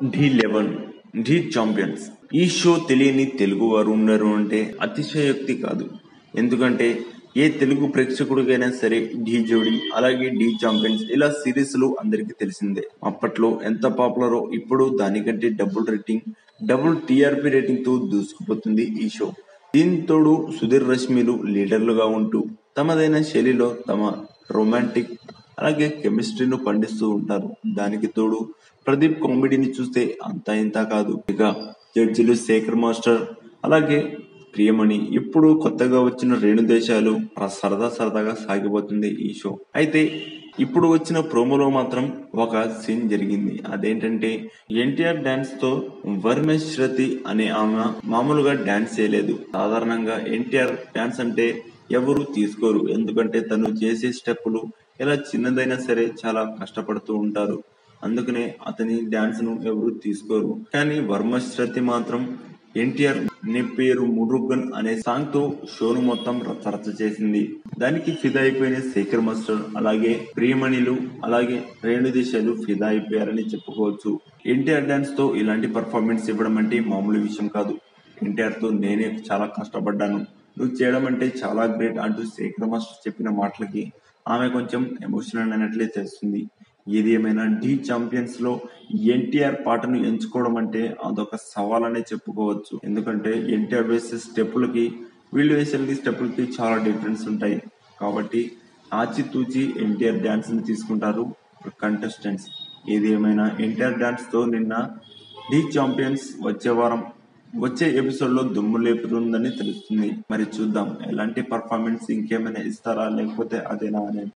ఢీ లెవెన్ ఢీ ఛాంపియన్స్ ఈ షో తెలియని తెలుగు వారు ఉన్నారు అంటే అతిశయోక్తి కాదు ఎందుకంటే ఏ తెలుగు ప్రేక్షకుడికైనా సరే ఢీ జోడి అలాగే ఢీ ఛాంపియన్స్ ఇలా సిరీస్లు అందరికీ తెలిసిందే అప్పట్లో ఎంత పాపులరో ఇప్పుడు దానికంటే double rating double TRP rating తో దూసుకుపోతుంది ఈ షో దీంతోడు సుధీర్ రశ్మిలు లీడర్లుగా ఉంటూ తమదైన శైలిలో తమ రొమాంటిక్ అలాగే కెమిస్ట్రీను పండిస్తూ ఉంటారు దానికి తోడు ప్రదీప్ కామెడీని చూస్తే అంతా ఇంత కాదు ఇక జడ్జిలు శేఖర్ మాస్టర్ అలాగే ప్రియమణి ఇప్పుడు కొత్తగా వచ్చిన రేణు దేశాలు సరదా సరదాగా సాగిపోతుంది ఈ షో అయితే ఇప్పుడు వచ్చిన ప్రోమోలో మాత్రం ఒక సీన్ జరిగింది అదేంటంటే ఎన్టీఆర్ డాన్స్ తో వర్మేశ్వతి అనే ఆమె మామూలుగా డాన్స్ చేయలేదు సాధారణంగా ఎన్టీఆర్ డాన్స్ అంటే ఎవరు తీసుకోరు ఎందుకంటే తను చేసే స్టెప్పులు ఎలా చిన్నదైనా సరే చాలా కష్టపడుతూ ఉంటారు అందుకనే అతని డాన్స్ ను ఎవరు తీసుకోరు కానీ వర్మశ్రతి మాత్రం ఎన్టీఆర్ నీ పేరు మురుగన్ అనే సాంగ్ తో షోను మొత్తం రచ్చరచ్చ చేసింది దానికి ఫిదా అయిపోయిన శేఖర్ మాస్టర్ అలాగే ప్రియమణిలు అలాగే రేణు దిశలు ఫిదా అయిపోయారని చెప్పుకోవచ్చు ఎన్టీఆర్ డాన్స్ తో ఇలాంటి పర్ఫార్మెన్స్ ఇవ్వడం అంటే మామూలు విషయం కాదు ఎన్టీఆర్ తో నేనే చాలా కష్టపడ్డాను నువ్వు చేయడం అంటే చాలా గ్రేట్ అంటూ శేఖర్ మాస్టర్ చెప్పిన మాటలకి ఆమె కొంచెం ఎమోషనల్ అయినట్లే తెలుస్తుంది ఏది ఏమైనా ఢీ ఛాంపియన్స్ లో ఎన్టీఆర్ పాటను ఎంచుకోవడం అంటే అదొక సవాల్ అనే చెప్పుకోవచ్చు ఎందుకంటే ఎన్టీఆర్ వేసే స్టెప్పులకి వీళ్ళు వేసే స్టెప్పులకి చాలా డిఫరెన్స్ ఉంటాయి కాబట్టి ఆచితూచి ఎన్టీఆర్ డాన్స్ ని తీసుకుంటారు కంటెస్టెంట్స్ ఏది ఏమైనా ఎన్టీఆర్ డాన్స్ తో నిన్న ఢీ ఛాంపియన్స్ వచ్చే వారం వచ్చే ఎపిసోడ్ లో దుమ్ము లేపుతుందని తెలుస్తుంది మరి చూద్దాం ఎలాంటి పర్ఫార్మెన్స్ ఇంకేమైనా ఇస్తారా లేకపోతే అదేనా అనేది